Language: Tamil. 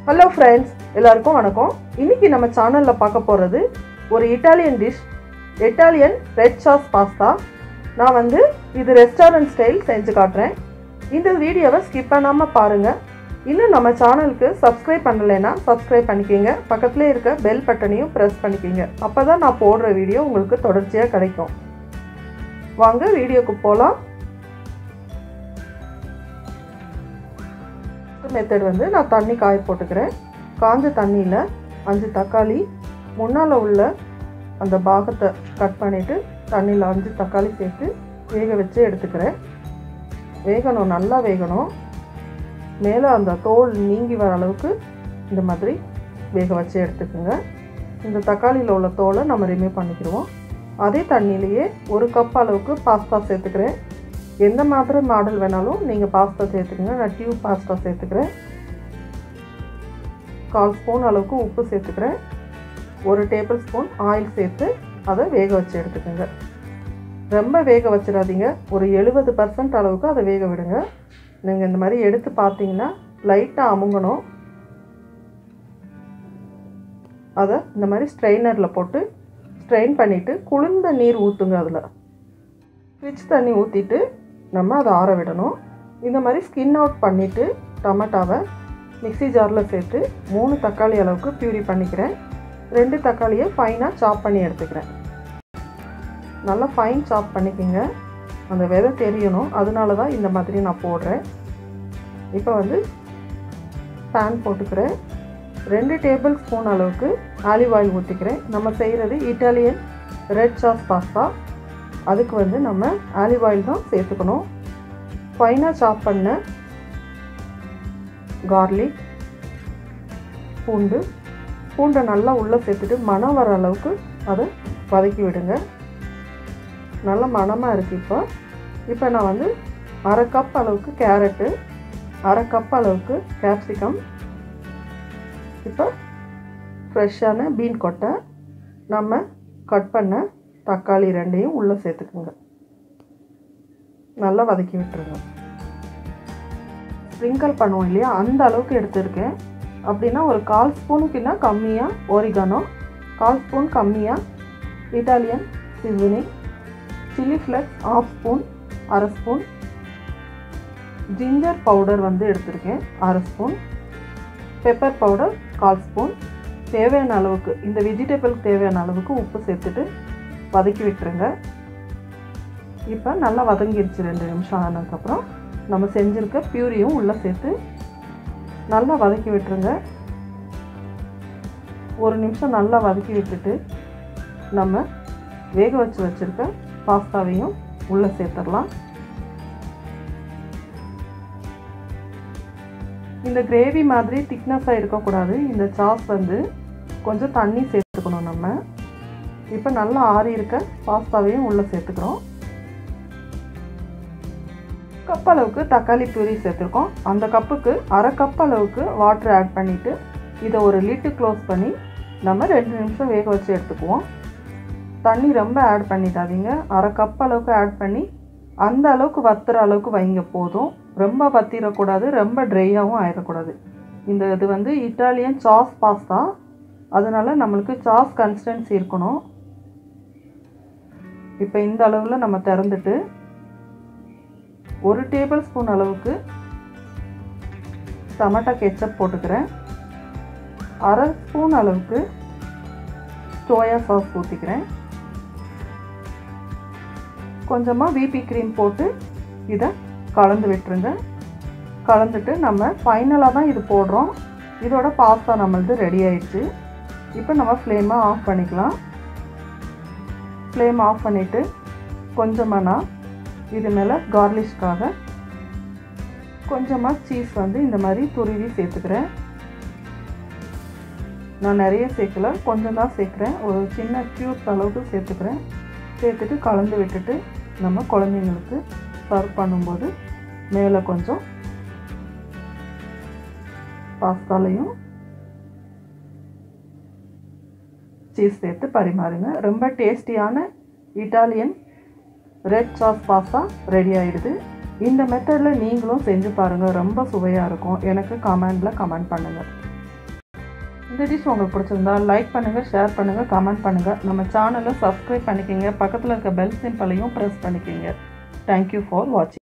ஹலோ ஃப்ரெண்ட்ஸ் எல்லாருக்கும் வணக்கம் இன்னைக்கு நம்ம சேனலில் பார்க்க போகிறது ஒரு Italian dish Italian red sauce pasta நான் வந்து இது ரெஸ்டாரண்ட் ஸ்டைல் செஞ்சு காட்டுறேன் இந்த வீடியோவை ஸ்கிப் பண்ணாமல் பாருங்கள் இன்னும் நம்ம சேனலுக்கு சப்ஸ்கிரைப் பண்ணலைன்னா சப்ஸ்கிரைப் பண்ணிக்கிங்க பக்கத்துலேயே இருக்க பெல் பட்டனையும் ப்ரெஸ் பண்ணிக்கிங்க அப்போ தான் நான் போடுற வீடியோ உங்களுக்கு தொடர்ச்சியாக கிடைக்கும் வாங்க வீடியோக்கு போகலாம் மெத்தட் வந்து நான் தண்ணி காய போட்டுக்கிறேன் காஞ்ச தண்ணியில் அஞ்சு தக்காளி முன்னால் உள்ள அந்த பாகத்தை கட் பண்ணிவிட்டு தண்ணியில் அஞ்சு தக்காளி சேர்த்து வேக வச்சு எடுத்துக்கிறேன் வேகணும் நல்லா வேகணும் மேலே அந்த தோல் நீங்கி வர அளவுக்கு இந்த மாதிரி வேக வச்சு எடுத்துக்கோங்க இந்த தக்காளியில் உள்ள தோலை நம்ம ரிமூவ் பண்ணிக்கிடுவோம் அதே தண்ணியிலேயே ஒரு கப் அளவுக்கு பாஸ்தா சேர்த்துக்கிறேன் எந்த மாதிரி மாடல் வேணாலும் நீங்கள் பாஸ்தா சேர்த்துக்கங்க நான் டியூப் பாஸ்தா சேர்த்துக்கிறேன் கால் ஸ்பூன் அளவுக்கு உப்பு சேர்த்துக்கிறேன் ஒரு டேபிள் ஸ்பூன் ஆயில் சேர்த்து அதை வேக வச்சு எடுத்துக்கோங்க ரொம்ப வேக வச்சிடாதீங்க ஒரு எழுபது பர்சன்ட் அளவுக்கு அதை வேக விடுங்க நீங்கள் இந்த மாதிரி எடுத்து பார்த்தீங்கன்னா லைட்டாக அமுங்கணும் அதை இந்த மாதிரி ஸ்ட்ரெயினரில் போட்டு ஸ்ட்ரெயின் பண்ணிவிட்டு குளிர்ந்த நீர் ஊற்றுங்க அதில் ஃப்ரிட்ஜ் தண்ணி ஊற்றிட்டு நம்ம அதை ஆற விடணும் இந்த மாதிரி ஸ்கின் அவுட் பண்ணிவிட்டு டமாட்டாவை மிக்சி ஜாரில் சேர்த்து மூணு தக்காளி அளவுக்கு பியூரி பண்ணிக்கிறேன் ரெண்டு தக்காளியை ஃபைனாக சாப் பண்ணி எடுத்துக்கிறேன் நல்லா ஃபைன் சாப் பண்ணிக்கோங்க அந்த விதை தெரியணும் அதனால தான் இந்த மாதிரி நான் போடுறேன் இப்போ வந்து பேன் போட்டுக்கிறேன் ரெண்டு டேபிள் ஸ்பூன் அளவுக்கு ஆலிவ் ஆயில் ஊற்றிக்கிறேன் நம்ம செய்கிறது இட்டாலியன் ரெட் சாஸ் பாஸ்தா அதுக்கு வந்து நம்ம ஆலிவ் ஆயில் தான் சேர்த்துக்கணும் ஃபைனாக சாப் பண்ண கார்லிக் பூண்டு பூண்டை நல்லா உள்ளே சேர்த்துட்டு மணம் வர அளவுக்கு அதை வதக்கி விடுங்க நல்ல மணமாக இருக்குது இப்போ இப்போ நான் வந்து அரை கப் அளவுக்கு கேரட்டு அரை கப் அளவுக்கு கேப்சிகம் இப்போ ஃப்ரெஷ்ஷான பீன் கொட்டை நம்ம கட் பண்ண தக்காளி ரெண்டையும் உள்ளே சேர்த்துக்குங்க நல்லா வதக்கி விட்டுருங்க ஸ்ப்ரிங்கிள் பண்ணுவோம் இல்லையா அந்த அளவுக்கு எடுத்திருக்கேன் அப்படின்னா ஒரு கால் ஸ்பூனுக்குன்னா கம்மியாக ஓரிகானோ கால் ஸ்பூன் கம்மியாக Italian seasoning chilli flakes half spoon அரை ஸ்பூன் ஜிஞ்சர் பவுடர் வந்து எடுத்திருக்கேன் அரை ஸ்பூன் பெப்பர் பவுடர் கால் ஸ்பூன் தேவையான அளவுக்கு இந்த வெஜிடபிளுக்கு தேவையான அளவுக்கு உப்பு சேர்த்துட்டு வதக்கி விட்டுருங்க இப்போ நல்லா வதங்கிருச்சு ரெண்டு நிமிஷம் ஆனதுக்கப்புறம் நம்ம செஞ்சுருக்க பியூரியும் உள்ளே சேர்த்து நல்லா வதக்கி விட்டுருங்க ஒரு நிமிஷம் நல்லா வதக்கி விட்டுட்டு நம்ம வேக வச்சு வச்சுருக்க பாஸ்தாவையும் உள்ளே சேர்த்துடலாம் இந்த கிரேவி மாதிரி திக்னஸாக இருக்கக்கூடாது இந்த சாஸ் வந்து கொஞ்சம் தண்ணி சேர்த்துக்கணும் நம்ம இப்போ நல்லா ஆறி இருக்க பாஸ்தாவையும் உள்ளே சேர்த்துக்கிறோம் கப் அளவுக்கு தக்காளி பியூரி சேர்த்துருக்கோம் அந்த கப்புக்கு அரை கப் அளவுக்கு வாட்டர் ஆட் பண்ணிவிட்டு இதை ஒரு லிட்டு க்ளோஸ் பண்ணி நம்ம ரெண்டு நிமிஷம் வேக வச்சு எடுத்துக்குவோம் தண்ணி ரொம்ப ஆட் பண்ணிடாதீங்க அரை கப் அளவுக்கு ஆட் பண்ணி அந்த அளவுக்கு வத்துற அளவுக்கு வைங்க போதும் ரொம்ப வத்திடக்கூடாது ரொம்ப ட்ரையாகவும் ஆயிடக்கூடாது இந்த இது வந்து இட்டாலியன் சாஸ் பாஸ்தா அதனால் நம்மளுக்கு சாஸ் கன்சிஸ்டன்சி இருக்கணும் இப்போ இந்த அளவில் நம்ம திறந்துட்டு ஒரு டேபிள் ஸ்பூன் அளவுக்கு டமாட்டா கெச்சப் போட்டுக்கிறேன் அரை ஸ்பூன் அளவுக்கு சோயா சாஸ் ஊற்றிக்கிறேன் கொஞ்சமாக விபி க்ரீம் போட்டு இதை கலந்து விட்டுருங்க கலந்துட்டு நம்ம ஃபைனலாக தான் இது போடுறோம் இதோட பாஸ்தா நம்மளது ரெடி ஆயிடுச்சு இப்போ நம்ம ஃப்ளேமை ஆஃப் பண்ணிக்கலாம் ஃப்ளேம் ஆஃப் பண்ணிவிட்டு கொஞ்சமாக நான் இது மேலே கார்லிஷ்காக கொஞ்சமாக சீஸ் வந்து இந்த மாதிரி துருவி சேர்த்துக்கிறேன் நான் நிறைய சேர்க்கல கொஞ்சம் தான் சேர்க்குறேன் ஒரு சின்ன க்யூப்ஸ் அளவுக்கு சேர்த்துக்கிறேன் சேர்த்துட்டு கலந்து விட்டுட்டு நம்ம குழந்தைங்களுக்கு சர்வ் பண்ணும்போது மேலே கொஞ்சம் பாஸ்தாலையும் சீஸ் சேர்த்து பரிமாறுங்க ரொம்ப டேஸ்டியான Italian red sauce pasta ready ஆகிடுது இந்த மெத்தடில் நீங்களும் செஞ்சு பாருங்கள் ரொம்ப சுவையாக இருக்கும் எனக்கு கமெண்டில் கமெண்ட் பண்ணுங்கள் இந்த டிஷ் உங்களுக்கு பிடிச்சிருந்தா லைக் பண்ணுங்கள் ஷேர் பண்ணுங்கள் கமெண்ட் பண்ணுங்கள் நம்ம சேனலை சப்ஸ்கிரைப் பண்ணிக்கோங்க பக்கத்தில் இருக்க பெல் சிம்பலையும் ப்ரெஸ் பண்ணிக்கோங்க தேங்க்யூ ஃபார் வாட்சிங்